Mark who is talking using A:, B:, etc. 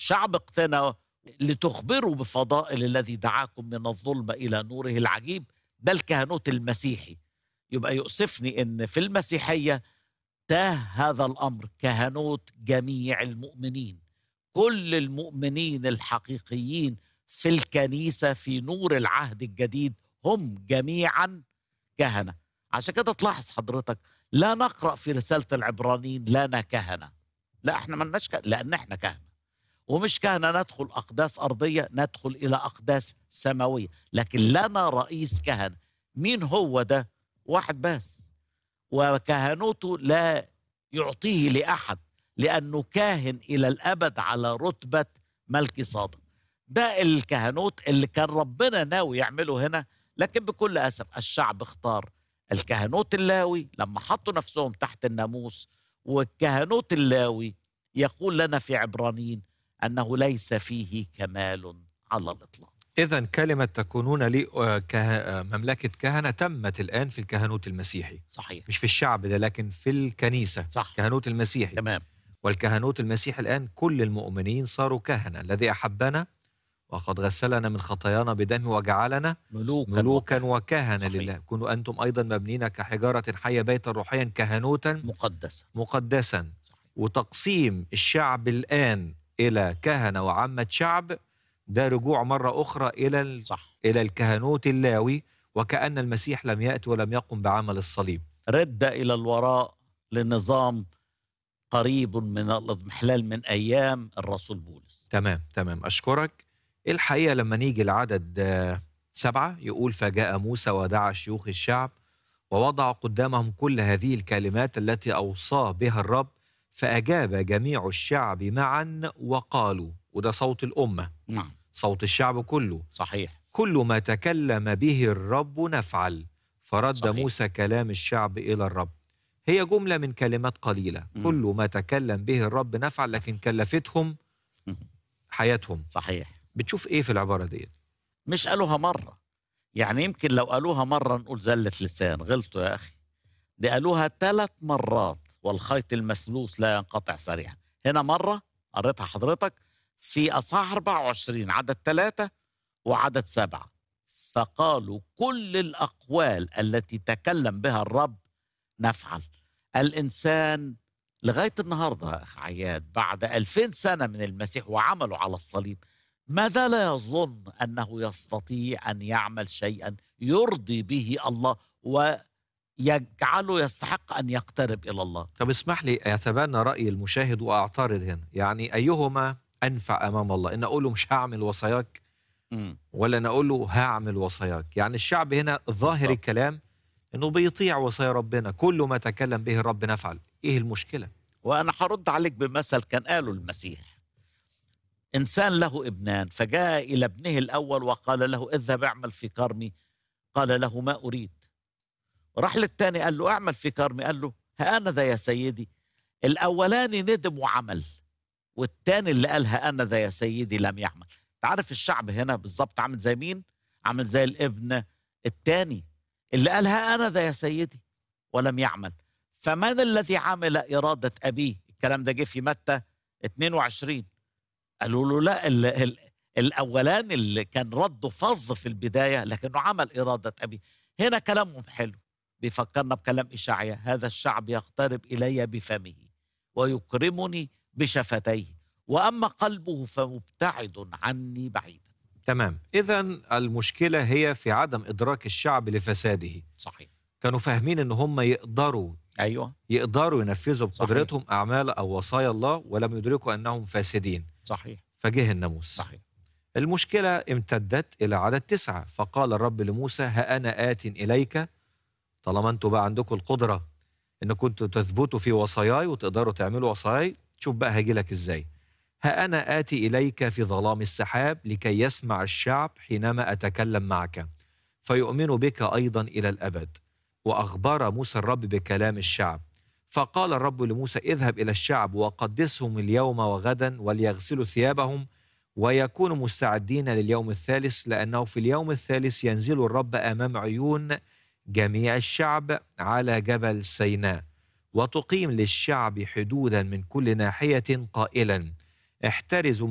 A: شعب اقتنى لتخبروا بفضائل الذي دعاكم من الظلمة إلى نوره العجيب ده الكهنوت المسيحي يبقى يؤسفني ان في المسيحيه تاه هذا الامر كهنوت جميع المؤمنين كل المؤمنين الحقيقيين في الكنيسه في نور العهد الجديد هم جميعا كهنه عشان كده تلاحظ حضرتك لا نقرا في رساله العبرانيين لنا كهنه لا احنا ملناش كهنة لان احنا كهنه ومش كهنه ندخل اقداس ارضيه ندخل الى اقداس سماويه لكن لنا رئيس كهنه مين هو ده واحد بس وكهنوته لا يعطيه لاحد لانه كاهن الى الابد على رتبه ملك صادق ده الكهنوت اللي كان ربنا ناوي يعمله هنا لكن بكل اسف الشعب اختار الكهنوت اللاوي لما حطوا نفسهم تحت الناموس والكهنوت اللاوي يقول لنا في عبرانيين انه ليس فيه كمال على الاطلاق
B: إذا كلمة تكونون لي آه، كه... آه، مملكة كهنة تمت الآن في الكهنوت المسيحي
A: صحيح
B: مش في الشعب ده لكن في الكنيسة
A: صح
B: كهنوت المسيحي
A: تمام
B: والكهنوت المسيحي الآن كل المؤمنين صاروا كهنة الذي أحبنا وقد غسلنا من خطايانا بدمه وجعلنا
A: ملوكا
B: ملوكا وكهنة
A: صحيح.
B: لله كونوا أنتم أيضا مبنين كحجارة حية بيتا روحيا كهنوتا
A: مقدسة
B: مقدسا
A: صحيح.
B: وتقسيم الشعب الآن إلى كهنة وعامة شعب ده رجوع مرة أخرى إلى ال-
A: صح
B: إلى الكهنوت اللاوي وكأن المسيح لم يأتي ولم يقم بعمل الصليب
A: رد إلى الوراء لنظام قريب من الاضمحلال من أيام الرسول بولس
B: تمام تمام أشكرك الحقيقة لما نيجي العدد آه، سبعة يقول فجاء موسى ودعا شيوخ الشعب ووضع قدامهم كل هذه الكلمات التي أوصاه بها الرب فأجاب جميع الشعب معا وقالوا وده صوت الأمة
A: نعم
B: صوت الشعب كله
A: صحيح
B: كل ما تكلم به الرب نفعل فرد
A: صحيح.
B: موسى كلام الشعب إلى الرب هي جملة من كلمات قليلة
A: مم.
B: كل ما تكلم به الرب نفعل لكن كلفتهم حياتهم
A: صحيح
B: بتشوف ايه في العبارة دي
A: مش قالوها مرة يعني يمكن لو قالوها مرة نقول زلة لسان غلطوا يا أخي دي قالوها ثلاث مرات والخيط المثلوث لا ينقطع سريعا هنا مرة قريتها حضرتك في أصحاح 24 عدد ثلاثة وعدد سبعة فقالوا كل الأقوال التي تكلم بها الرب نفعل الإنسان لغاية النهاردة يا أخ عياد بعد ألفين سنة من المسيح وعمله على الصليب ماذا لا يظن انه يستطيع ان يعمل شيئا يرضي به الله ويجعله يستحق ان يقترب الى الله
B: طب اسمح لي أتبنى رأي المشاهد وأعترض هنا يعني أيهما أنفع أمام الله إن أقول له مش هعمل وصاياك ولا أن أقول له هعمل وصاياك يعني الشعب هنا ظاهر
A: بالضبط.
B: الكلام إنه بيطيع وصايا ربنا كل ما تكلم به الرب نفعل إيه المشكلة
A: وانا هرد عليك بمثل كان قاله المسيح انسان له ابنان فجاء الى ابنه الاول وقال له اذهب اعمل في كرمي قال له ما اريد راح للثاني قال له اعمل في كرمي قال له ها انا ذا يا سيدي الاولاني ندم وعمل والتاني اللي قال ها انا ذا يا سيدي لم يعمل تعرف الشعب هنا بالظبط عامل زي مين عامل زي الابن التاني اللي قال ها انا ذا يا سيدي ولم يعمل فمن الذي عمل إرادة أبيه الكلام ده جه في متى 22 قالوا له لا ال ال الأولان اللي كان رده فظ في البداية لكنه عمل إرادة أبيه هنا كلامهم حلو بيفكرنا بكلام إشعيا هذا الشعب يقترب إلي بفمه ويكرمني بشفتيه وأما قلبه فمبتعد عني بعيدا
B: تمام إذا المشكلة هي في عدم إدراك الشعب لفساده
A: صحيح
B: كانوا فاهمين إن هم يقدروا
A: أيوة
B: يقدروا ينفذوا
A: صحيح.
B: بقدرتهم أعمال أو وصايا الله ولم يدركوا أنهم فاسدين
A: صحيح
B: فجه الناموس
A: صحيح
B: المشكلة امتدت إلى عدد تسعة فقال الرب لموسى ها أنا آت إليك طالما أنتوا بقى عندكم القدرة إن كنتوا تثبتوا في وصاياي وتقدروا تعملوا وصاياي شوف بقى هاجي لك إزاي ها أنا آتي إليك في ظلام السحاب لكي يسمع الشعب حينما أتكلم معك فيؤمن بك أيضا إلى الأبد وأخبر موسى الرب بكلام الشعب فقال الرب لموسى اذهب إلى الشعب وقدسهم اليوم وغدا وليغسلوا ثيابهم ويكونوا مستعدين لليوم الثالث لأنه في اليوم الثالث ينزل الرب أمام عيون جميع الشعب على جبل سيناء وتقيم للشعب حدودا من كل ناحية قائلا احترزوا